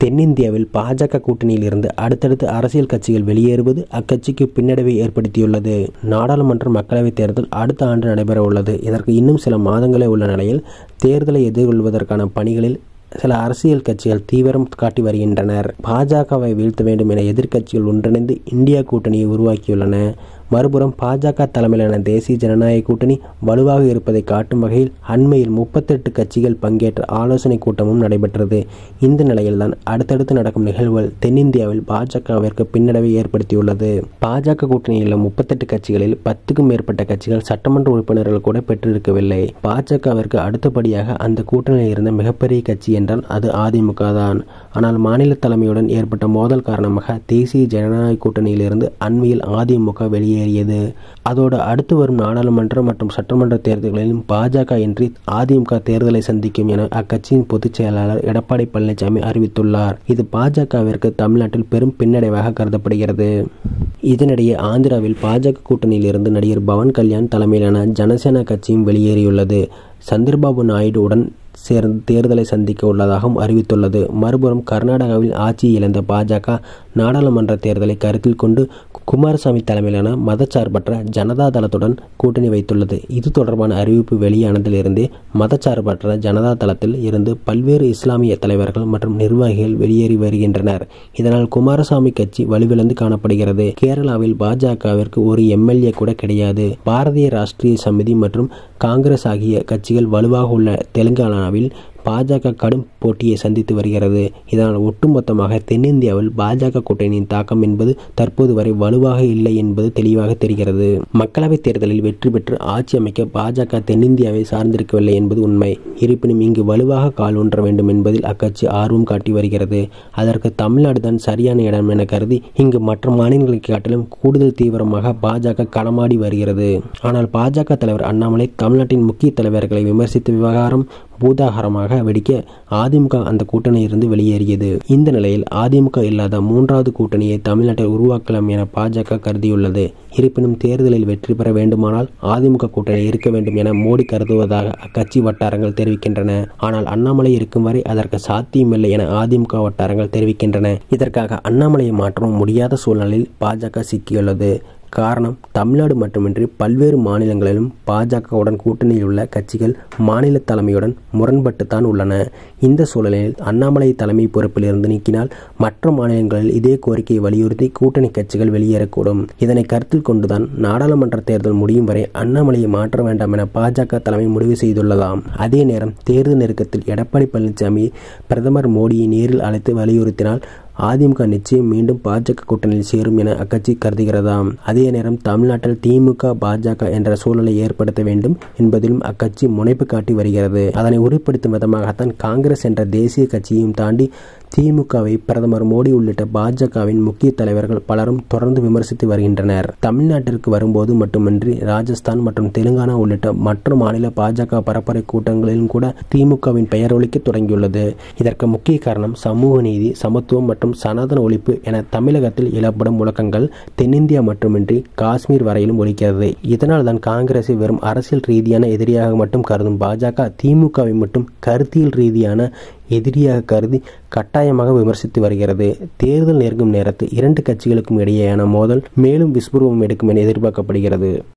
தென்னிந்தியாவில் பாஜக கூட்டணியில் இருந்து அடுத்தடுத்து அரசியல் கட்சிகள் வெளியேறுவது அக்கட்சிக்கு பின்னடைவை ஏற்படுத்தியுள்ளது நாடாளுமன்ற மக்களவைத் தேர்தல் அடுத்த ஆண்டு நடைபெற உள்ளது இதற்கு இன்னும் சில மாதங்களே உள்ள நிலையில் தேர்தலை எதிர்கொள்வதற்கான பணிகளில் சில அரசியல் கட்சிகள் தீவிரம் காட்டி வருகின்றனர் பாஜகவை வீழ்த்த வேண்டும் என எதிர்க்கட்சிகள் ஒன்றிணைந்து இந்தியா கூட்டணியை உருவாக்கியுள்ளன மறுபுறம் பாஜக தலைமையிலான தேசிய ஜனநாயக கூட்டணி வலுவாக இருப்பதை காட்டும் வகையில் அண்மையில் முப்பத்தெட்டு கட்சிகள் பங்கேற்ற ஆலோசனை கூட்டமும் நடைபெற்றது இந்த நிலையில்தான் அடுத்தடுத்து நடக்கும் நிகழ்வுகள் தென்னிந்தியாவில் பாஜகவிற்கு பின்னடைவை ஏற்படுத்தியுள்ளது பாஜக கூட்டணியில் உள்ள முப்பத்தெட்டு கட்சிகளில் பத்துக்கும் மேற்பட்ட கட்சிகள் சட்டமன்ற உறுப்பினர்கள் கூட பெற்றிருக்கவில்லை பாஜகவிற்கு அடுத்தபடியாக அந்த கூட்டணியில் இருந்த மிகப்பெரிய கட்சி என்றால் அது அதிமுக தான் ஆனால் மாநில தலைமையுடன் ஏற்பட்ட மோதல் காரணமாக தேசிய ஜனநாயக கூட்டணியிலிருந்து அண்மையில் அதிமுக வெளியே வெளியேறியது அதோடு அடுத்து வரும் நாடாளுமன்ற மற்றும் சட்டமன்ற தேர்தல்களிலும் பாஜக இன்றி அதிமுக தேர்தலை சந்திக்கும் என அக்கட்சியின் பொதுச் செயலாளர் எடப்பாடி பழனிசாமி அறிவித்துள்ளார் இது பாஜகவிற்கு தமிழ்நாட்டில் பெரும் பின்னடைவாக கருதப்படுகிறது இதனிடையே ஆந்திராவில் பாஜக கூட்டணியில் இருந்து நடிகர் பவன் கல்யாண் தலைமையிலான ஜனசேனா கட்சியும் வெளியேறியுள்ளது சந்திரபாபு நாயுடுவுடன் சேர்ந்து தேர்தலை சந்திக்க உள்ளதாகவும் அறிவித்துள்ளது மறுபுறம் கர்நாடகாவில் ஆட்சியை இழந்த பாஜக நாடாளுமன்ற தேர்தலை கருத்தில் கொண்டு குமாரசாமி தலைமையிலான மதச்சார்பற்ற ஜனதா தளத்துடன் கூட்டணி வைத்துள்ளது இது தொடர்பான அறிவிப்பு வெளியானதிலிருந்தே மதச்சார்பற்ற ஜனதா தளத்தில் இருந்து பல்வேறு இஸ்லாமிய தலைவர்கள் மற்றும் நிர்வாகிகள் வெளியேறி வருகின்றனர் இதனால் குமாரசாமி கட்சி வலுவிழந்து காணப்படுகிறது கேரளாவில் பாஜகவிற்கு ஒரு எம்எல்ஏ கூட கிடையாது பாரதிய ராஷ்டிரிய சமிதி மற்றும் காங்கிரஸ் ஆகிய கட்சிகள் வலுவாக உள்ள தெலுங்கானாவில் பாஜக கடும் போட்டியை சந்தித்து வருகிறது இதனால் ஒட்டுமொத்தமாக தென்னிந்தியாவில் பாஜக கூட்டணியின் தாக்கம் என்பது தற்போது வரை வலுவாக இல்லை என்பது தெளிவாக தெரிகிறது மக்களவைத் தேர்தலில் வெற்றி பெற்று ஆட்சி அமைக்க பாஜக தென்னிந்தியாவை சார்ந்திருக்கவில்லை என்பது உண்மை இருப்பினும் இங்கு வலுவாக கால் ஊன்ற வேண்டும் என்பதில் அக்கட்சி ஆர்வம் காட்டி வருகிறது அதற்கு தமிழ்நாடு தான் சரியான இடம் என கருதி இங்கு மற்ற மாநிலங்களை காட்டிலும் கூடுதல் தீவிரமாக பாஜக களமாடி வருகிறது ஆனால் பாஜக தலைவர் அண்ணாமலை தமிழ்நாட்டின் முக்கிய தலைவர்களை விமர்சித்த விவகாரம் பூதாகரமாக வெடிக்க அதிமுக அந்த கூட்டணியிலிருந்து வெளியேறியது இந்த நிலையில் அதிமுக இல்லாத மூன்றாவது கூட்டணியை தமிழ்நாட்டில் உருவாக்கலாம் என பாஜக கருதியுள்ளது இருப்பினும் தேர்தலில் வெற்றி பெற வேண்டுமானால் அதிமுக கூட்டணி இருக்க வேண்டும் என மோடி கருதுவதாக அக்கட்சி வட்டாரங்கள் தெரிவிக்கின்றன ஆனால் அண்ணாமலை இருக்கும் வரை அதற்கு சாத்தியமில்லை என அதிமுக வட்டாரங்கள் தெரிவிக்கின்றன இதற்காக அண்ணாமலையை மாற்ற முடியாத சூழ்நிலையில் பாஜக சிக்கியுள்ளது காரணம் தமிழ்நாடு மட்டுமின்றி பல்வேறு மாநிலங்களிலும் பாஜகவுடன் கூட்டணியில் உள்ள கட்சிகள் மாநில தலைமையுடன் முரண்பட்டுத்தான் உள்ளன இந்த சூழலில் அண்ணாமலை தலைமை பொறுப்பில் இருந்து நீக்கினால் மற்ற மாநிலங்களில் இதே கோரிக்கையை வலியுறுத்தி கூட்டணி கட்சிகள் வெளியேறக்கூடும் இதனை கருத்தில் கொண்டுதான் நாடாளுமன்ற தேர்தல் முடியும் வரை அண்ணாமலையை மாற்ற வேண்டாம் என பாஜக தலைமை முடிவு செய்துள்ளதாம் அதே நேரம் தேர்தல் நெருக்கத்தில் எடப்பாடி பழனிசாமி பிரதமர் மோடியை நேரில் அழைத்து வலியுறுத்தினால் அதிமுக நிச்சயம் மீண்டும் பாஜக கூட்டணியில் சேரும் என அக்கட்சி கருதுகிறதாம் அதே நேரம் தமிழ்நாட்டில் திமுக பாஜக என்ற சூழலை ஏற்படுத்த வேண்டும் என்பதிலும் அக்கட்சி முனைப்பு காட்டி வருகிறது அதனை உறுதிப்படுத்தும் விதமாகத்தான் காங்கிரஸ் என்ற தேசிய கட்சியையும் தாண்டி திமுகவை பிரதமர் மோடி உள்ளிட்ட பாஜகவின் முக்கிய தலைவர்கள் பலரும் தொடர்ந்து விமர்சித்து வருகின்றனர் தமிழ்நாட்டிற்கு வரும்போது மட்டுமின்றி ராஜஸ்தான் மற்றும் தெலுங்கானா உள்ளிட்ட மற்ற மாநில பாஜக பரப்புரை கூட்டங்களிலும் கூட திமுகவின் பெயர் ஒழிக்க தொடங்கியுள்ளது இதற்கு முக்கிய காரணம் சமூக நீதி சமத்துவம் மற்றும் சனாதன ஒழிப்பு என தமிழகத்தில் இழப்படும் முழக்கங்கள் தென்னிந்தியா மட்டுமின்றி காஷ்மீர் வரையிலும் ஒழிக்கிறது இதனால் தான் காங்கிரஸை வெறும் அரசியல் ரீதியான எதிரியாக மட்டும் கருதும் பாஜக திமுகவை மட்டும் கருத்தியல் ரீதியான எதிரியாக கருதி கட்டாயமாக விமர்சித்து வருகிறது தேர்தல் நெருங்கும் நேரத்தில் இரண்டு கட்சிகளுக்கும் இடையேயான மோதல் மேலும் விஸ்வரூபம் எடுக்கும் என எதிர்பார்க்கப்படுகிறது